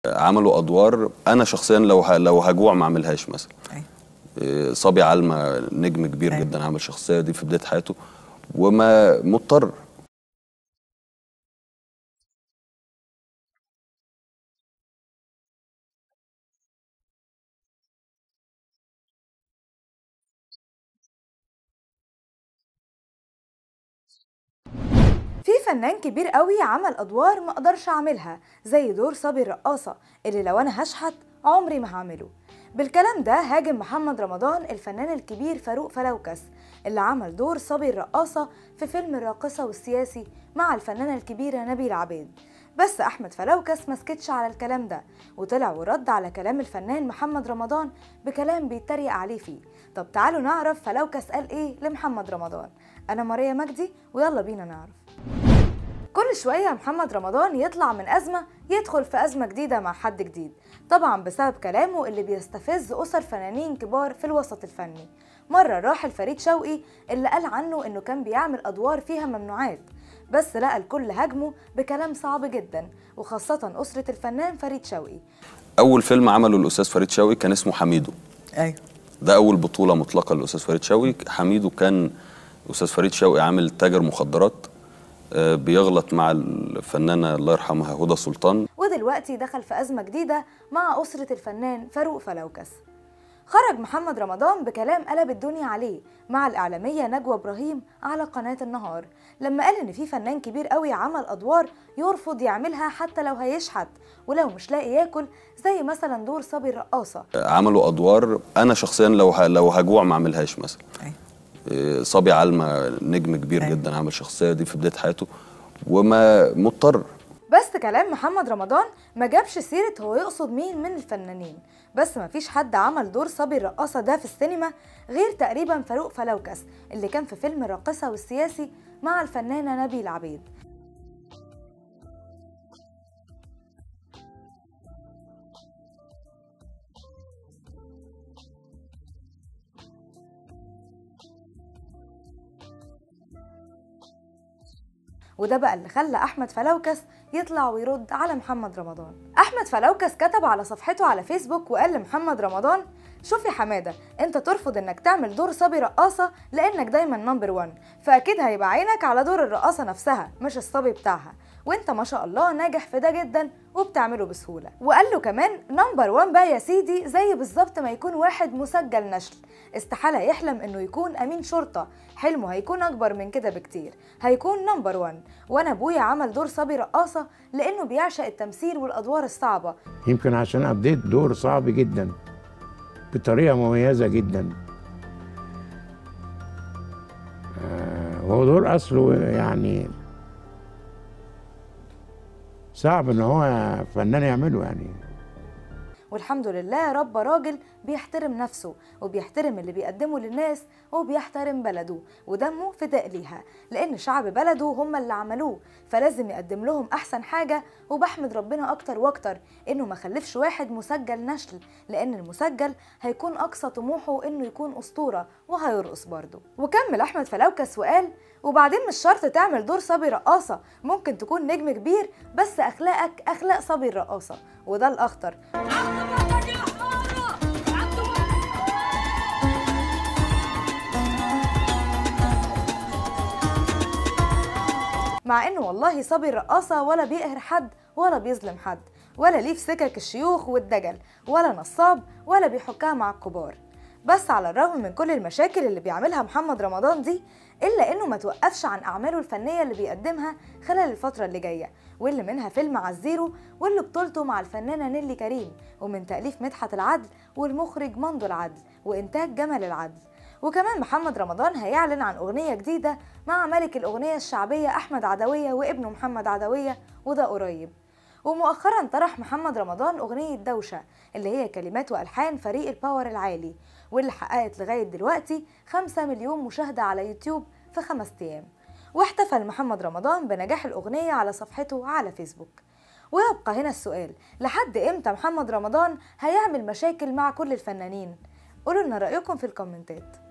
عملوا ادوار انا شخصيا لو ه... لو هجوع ما اعملهاش مثلا أيوة. إيه، صبي علمة نجم كبير أيوة. جدا عمل الشخصيه دي في بدايه حياته وما مضطر في فنان كبير قوي عمل ادوار ما اقدرش اعملها زي دور صبي الرقاصه اللي لو انا هشحت عمري ما هعمله بالكلام ده هاجم محمد رمضان الفنان الكبير فاروق فلوكس اللي عمل دور صبي الرقاصه في فيلم الراقصه والسياسي مع الفنانه الكبيره نبيل عبيد بس احمد فلوكس ما سكتش على الكلام ده وطلع ورد على كلام الفنان محمد رمضان بكلام بيتريق عليه فيه طب تعالوا نعرف فلوكس قال ايه لمحمد رمضان انا ماريا مجدي ويلا بينا نعرف كل شوية محمد رمضان يطلع من أزمة يدخل في أزمة جديدة مع حد جديد طبعا بسبب كلامه اللي بيستفز أسر فنانين كبار في الوسط الفني مرة راح الفريد شوقي اللي قال عنه إنه كان بيعمل أدوار فيها ممنوعات بس لقى الكل هاجمه بكلام صعب جدا وخاصة أسرة الفنان فريد شوقي اول فيلم عمله الاستاذ فريد شوقي كان اسمه حميدو ايوه ده اول بطوله مطلقه للاستاذ فريد شوقي حميدو كان الاستاذ فريد شوقي عامل تاجر مخدرات آه، بيغلط مع الفنانه الله يرحمها هدى سلطان ودلوقتي دخل في أزمة جديدة مع أسرة الفنان فاروق فلوكس خرج محمد رمضان بكلام قلب الدنيا عليه مع الإعلامية نجوى إبراهيم على قناة النهار لما قال إن في فنان كبير قوي عمل أدوار يرفض يعملها حتى لو هيشحت ولو مش لاقي ياكل زي مثلا دور صبي الرقاصة عملوا ادوار انا شخصيا لو ه... لو هجوع ما اعملهاش مثلا أيوة. إيه، صبي علمة نجم كبير أيوة. جدا عمل الشخصيه دي في بدايه حياته وما مضطر بس كلام محمد رمضان ما جابش سيرة هو يقصد مين من الفنانين بس ما فيش حد عمل دور صبي الرقاصة ده في السينما غير تقريبا فاروق فلوكس اللي كان في فيلم الراقصة والسياسي مع الفنانة نبيل عبيد وده بقى اللي خلى احمد فلوكس يطلع ويرد على محمد رمضان احمد فلوكس كتب على صفحته على فيسبوك وقال لمحمد رمضان شوف يا حماده انت ترفض انك تعمل دور صبي رقاصه لانك دايما نمبر 1 فاكيد هيبقى عينك على دور الرقاصه نفسها مش الصبي بتاعها وانت ما شاء الله ناجح في ده جدا وبتعمله بسهوله وقال له كمان نمبر 1 بقى يا سيدي زي بالظبط ما يكون واحد مسجل نشل استحاله يحلم انه يكون امين شرطه حلمه هيكون اكبر من كده بكتير هيكون نمبر 1 وانا ابويا عمل دور صبي رقاصه لانه بيعشق التمثيل والادوار الصعبه يمكن عشان أديت دور صعب جدا بطريقة مميزة جدا آه، هو دور أصله يعني صعب إن هو فنان يعمله يعني والحمد لله رب راجل بيحترم نفسه وبيحترم اللي بيقدمه للناس وبيحترم بلده ودمه فداء ليها لان شعب بلده هم اللي عملوه فلازم يقدم لهم احسن حاجه وبحمد ربنا اكتر واكتر انه ما خلفش واحد مسجل نشل لان المسجل هيكون اقصى طموحه انه يكون اسطوره وهيرقص برضه وكمل احمد فلوكس وقال وبعدين مش شرط تعمل دور صبي رقاصه ممكن تكون نجم كبير بس اخلاقك اخلاق صبي الرقاصه وده الاخطر مع انه والله صبي الرقاصة ولا بيقهر حد ولا بيظلم حد ولا ليه في سكك الشيوخ والدجل ولا نصاب ولا بيحكها مع الكبار بس على الرغم من كل المشاكل اللي بيعملها محمد رمضان دي إلا إنه ما توقفش عن أعماله الفنية اللي بيقدمها خلال الفترة اللي جاية واللي منها فيلم عزيرو واللي بطولته مع الفنانة نيلي كريم ومن تأليف مدحت العدل والمخرج مندو العدل وإنتاج جمل العدل وكمان محمد رمضان هيعلن عن أغنية جديدة مع ملك الأغنية الشعبية أحمد عدوية وابنه محمد عدوية وده قريب ومؤخرا طرح محمد رمضان أغنية دوشة اللي هي كلمات وألحان فريق الباور العالي واللي حققت لغاية دلوقتي 5 مليون مشاهدة على يوتيوب في خمس أيام واحتفل محمد رمضان بنجاح الأغنية على صفحته على فيسبوك ويبقى هنا السؤال لحد إمتى محمد رمضان هيعمل مشاكل مع كل الفنانين؟ قولوا لنا رأيكم في الكومنتات